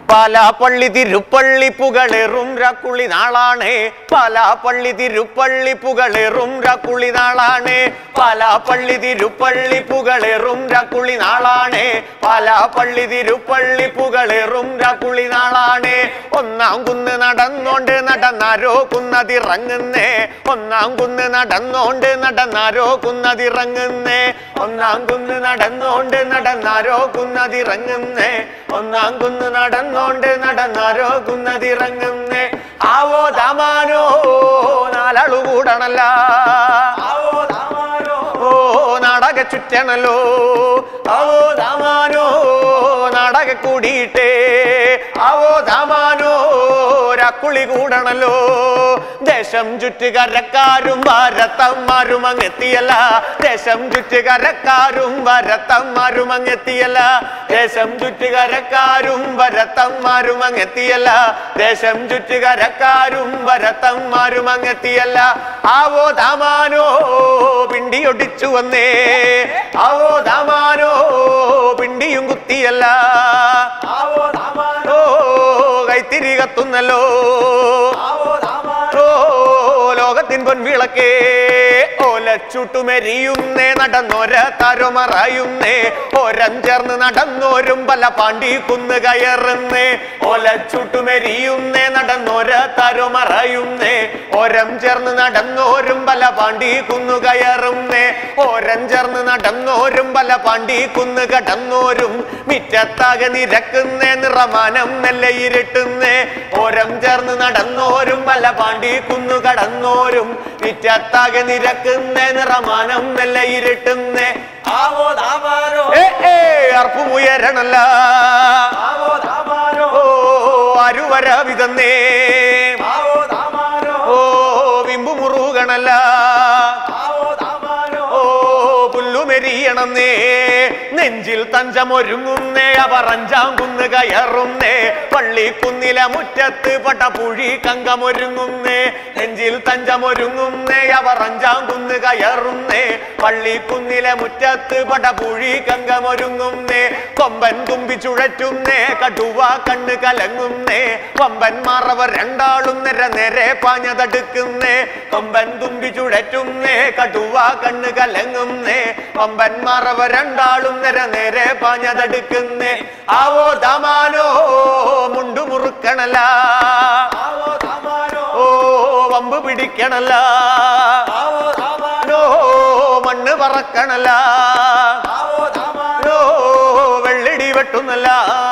പാലാപ്പള്ളി തിരുപ്പള്ളി പുകളെറും രക്കുളി നാളാണ് പാലാപ്പള്ളി തിരുപ്പള്ളി പുകളെറും രക്കുളി നാളാണ് പാലാപ്പള്ളി തിരുപ്പള്ളി പുകളെറും രക്കുളി നാളാണ് പാലാപ്പള്ളി തിരുപ്പള്ളി പുകളെറും രക്കുളി നാളാണ് ഒന്നാം കുന്ന് നടന്നോണ്ട് നടന്നാരോ കുന്നതിറങ്ങുന്നേ ഒന്നാം കുന്ന് നടന്നോണ്ട് നടന്നാരോ കുന്നതിറങ്ങുന്നേ ഒന്നാം കുന്ന് നടന്നോണ്ട് നടന്നാരോ കുന്നതിറങ്ങുന്നേ ഒന്നാം കുന്ന് നടന്നോണ്ട് നടന്നാരോ കുന്നതിറങ്ങുന്നേ ആവോ ദാമാനോ നാലാളു കൂടണല്ല ആവോ ദാമാനോ ഓ നാടക ചുറ്റണല്ലോ ആവോ ദാമാനോ നാടക കൂടിയിട്ടേ ആവോ ദാമാനോ രക്കുളി കൂടണല്ലോ ദേശം ചുറ്റുകരക്കാരും ഭാരത്തന്മാരും അങ്ങെത്തിയല്ല ദേശം ചുറ്റുകരക്കാരും ഭരത്തന്മാരും അങ്ങെത്തിയല്ല ദേശം ചുറ്റുകരക്കാരും ഭരത്തന്മാരും അങ്ങെത്തിയല്ല ദേശം ചുറ്റുകരക്കാരും ഭരത്തന്മാരും അങ്ങെത്തിയല്ല ആവോ ദാമാനോ പിണ്ടിയൊടിച്ചു വന്നേ ആവോ ദാമാനോ പിണ്ടിയും കുത്തിയല്ല ആവോ ദാമാനോ കൈത്തിരി കത്തുന്നല്ലോ ആവോ ദാമാനോ ലോകത്തിൻ പൊൻവിളക്കേ ഓലച്ചുട്ടുമെരിയുന്നേ നടന്നോര തരുമറയുന്നേ ഓരം ചേർന്ന് നടന്നോരും പല പാണ്ടി കുന്ന് കയറുന്നേ ഓലച്ചുട്ടുമെരിയുന്നേ നടന്നോര തരുമറയുന്നേ ഓരം ചേർന്ന് നടന്നോരും പല പാണ്ടി കുന്നു കയറുന്നേ ഓരം ചേർന്ന് നടന്നോരും പല പാണ്ടി കുന്ന് കടന്നോരും മിറ്റത്താകെ നിരക്കുന്നേ നിറമാനം നെല്ലെ ഇരുട്ടുന്നേ ഓരം ചേർന്ന് നടന്നോരും പല പാണ്ടി കുന്നു കടന്നോരും മിറ്റത്താകെ നിരക്കുന്നേ നിറമാനം നെല്ലെ ഇരുട്ടുന്നേ ആവോ ദാമാനോ ഏ ഏ അർപ്പുമുയരണല്ല ആവോ ദാമാനോ ഓ അരുവര വിതന്നേ ആവോ ദാമാനോ ഓ വിമ്പു മുറുകണല്ല ആവോ ദാമാനോ ഓ പുല്ലുമെരിയണന്നേ നെഞ്ചിൽ തഞ്ചമൊരുങ്ങുന്നേ അവർ അഞ്ചാം കുന്ന് കയറുന്നേ പള്ളിക്കുന്നിലെ മുറ്റത്ത് പടപുഴി കങ്കമൊരുങ്ങുന്നേ നെഞ്ചിൽ തഞ്ചമൊരുങ്ങുന്നേ അവർ അഞ്ചാം കുന്ന് കയറുന്നേ പള്ളിക്കുന്നിലെ മുറ്റത്ത് പടപുഴി കങ്കമൊരുങ്ങുന്നേ കൊമ്പൻ തുമ്പി ചുഴറ്റുന്നേ കടുവ കണ്ണ് കലങ്ങുന്നേ കൊമ്പന്മാർ അവർ രണ്ടാളും നിര നേരെ പാഞ്ഞതടുക്കുന്നേ കൊമ്പൻ തുമ്പി ചുഴറ്റുന്നേ കടുവ കണ്ണ് കലങ്ങുന്നേ കൊമ്പന്മാർ അവർ രണ്ടാളും നിര നേരെ പാഞ്ഞതടുക്കുന്നേ ആവോ ദമാനോ മുണ്ടു മുറുക്കണല ആവോ ദാമാനോ ഓ വമ്പ് പിടിക്കണല്ല ആവോ ദാമാനോ ഓ മണ്ണ് പറക്കണല്ല ആവോ ദാമാനോ ഓ വെള്ളിടി വെട്ടുന്നല്ല